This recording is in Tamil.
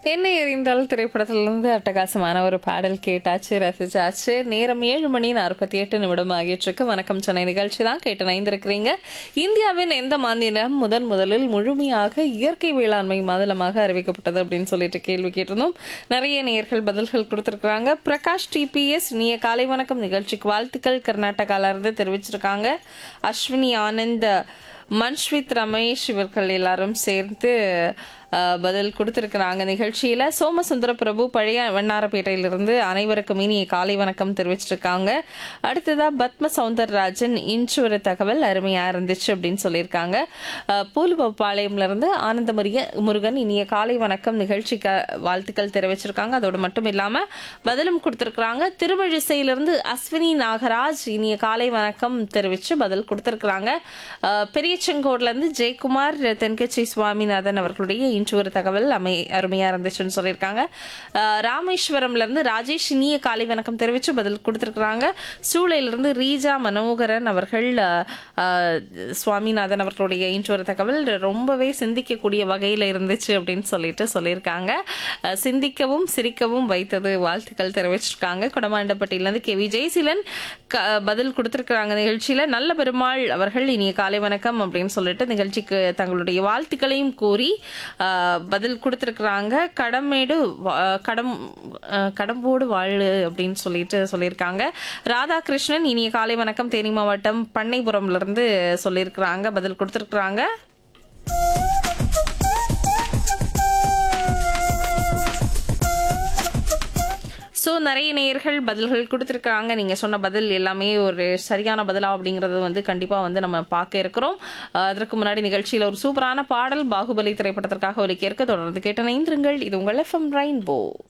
என்ன எறிந்தால் திரைப்படத்திலிருந்து அட்டகாசமான ஒரு பாடல் கேட்டாச்சு ரசிச்சாச்சு நேரம் ஏழு மணி நாற்பத்தி எட்டு நிமிடம் ஆகிட்டு இருக்கு வணக்கம் சென்னை நிகழ்ச்சி தான் கேட்டு நைந்திருக்கிறீங்க இந்தியாவின் எந்த மாநிலம் முதன் முதலில் முழுமையாக இயற்கை வேளாண்மை மாநிலமாக அறிவிக்கப்பட்டது அப்படின்னு சொல்லிட்டு கேள்வி கேட்டிருந்தோம் நிறைய நேயர்கள் பதில்கள் கொடுத்திருக்காங்க பிரகாஷ் டிபிஎஸ் இனிய காலை வணக்கம் நிகழ்ச்சிக்கு வாழ்த்துக்கள் கர்நாடகால இருந்து தெரிவிச்சிருக்காங்க அஸ்வினி ஆனந்த் மன்ஸ்வித் ரமேஷ் இவர்கள் எல்லாரும் சேர்ந்து அஹ், பதில் கொடுத்திருக்கிறாங்க நிகழ்ச்சியில சோமசுந்தர பிரபு பழைய வண்ணாரப்பேட்டையிலிருந்து அனைவருக்கும் இனிய காலை வணக்கம் தெரிவிச்சிருக்காங்க அடுத்ததா பத்ம சவுந்தரராஜன் இன்று ஒரு தகவல் அருமையா இருந்துச்சு அப்படின்னு சொல்லியிருக்காங்க அஹ், பூலுவப்பாளையம்ல இருந்து ஆனந்தமரிய முருகன் இனிய காலை வணக்கம் நிகழ்ச்சிக்கு வாழ்த்துக்கள் தெரிவிச்சிருக்காங்க அதோடு மட்டும் இல்லாம பதிலும் கொடுத்திருக்கிறாங்க திருவழிசையிலிருந்து அஸ்வினி நாகராஜ் இனிய காலை வணக்கம் தெரிவிச்சு பதில் கொடுத்திருக்கிறாங்க அஹ், பெரியச்செங்கோட்ல இருந்து ஜெயக்குமார் தென்கட்சி சுவாமிநாதன் அவர்களுடைய இன்று ஒரு தகவல் அமை அருமையா இருந்துச்சுன்னு சொல்லியிருக்காங்க அஹ், ராமேஸ்வரம்ல இருந்து ராஜேஷ் இனிய காலை வணக்கம் தெரிவிச்சு பதில் கொடுத்திருக்கிறாங்க சூளையில இருந்து ரீஜா மனோகரன் அவர்கள் அஹ், அஹ், சுவாமிநாதன் அவர்களுடைய இன்று ஒரு தகவல் ரொம்பவே சிந்திக்கக்கூடிய வகையில இருந்துச்சு அப்படின்னு சொல்லிட்டு சொல்லியிருக்காங்க அஹ், சிந்திக்கவும் சிரிக்கவும் வைத்தது வாழ்த்துக்கள் தெரிவிச்சிருக்காங்க கொடமாண்டப்பட்டியிலிருந்து கே வி ஜெயசீலன் க- பதில் கொடுத்திருக்கிறாங்க நிகழ்ச்சியில நல்ல பெருமாள் அவர்கள் இனிய காலை வணக்கம் அப்படின்னு சொல்லிட்டு நிகழ்ச்சிக்கு தங்களுடைய வாழ்த்துக்களையும் கூறி ஆஹ், பதில் கொடுத்திருக்கிறாங்க கடமேடு வா- கடம் ஆஹ், கடம்போடு வாழு அப்படின்னு சொல்லிட்டு சொல்லியிருக்காங்க ராதாகிருஷ்ணன் இனிய காலை வணக்கம் தேனி மாவட்டம் பண்ணைபுரம்ல இருந்து சொல்லியிருக்கிறாங்க பதில் கொடுத்திருக்கிறாங்க ஸோ நிறைய நேயர்கள் பதில்கள் கொடுத்துருக்காங்க நீங்கள் சொன்ன பதில் எல்லாமே ஒரு சரியான பதிலா அப்படிங்கிறது வந்து கண்டிப்பாக வந்து நம்ம பார்க்க இருக்கிறோம் அஹ் அதற்கு முன்னாடி நிகழ்ச்சியில் ஒரு சூப்பரான பாடல் பாகுபலி திரைப்படத்திற்காக ஒரு கேட்க தொடர்ந்து கேட்ட நைந்திருங்கள் இது உங்கள் எஃப்எம் ரெயின்போ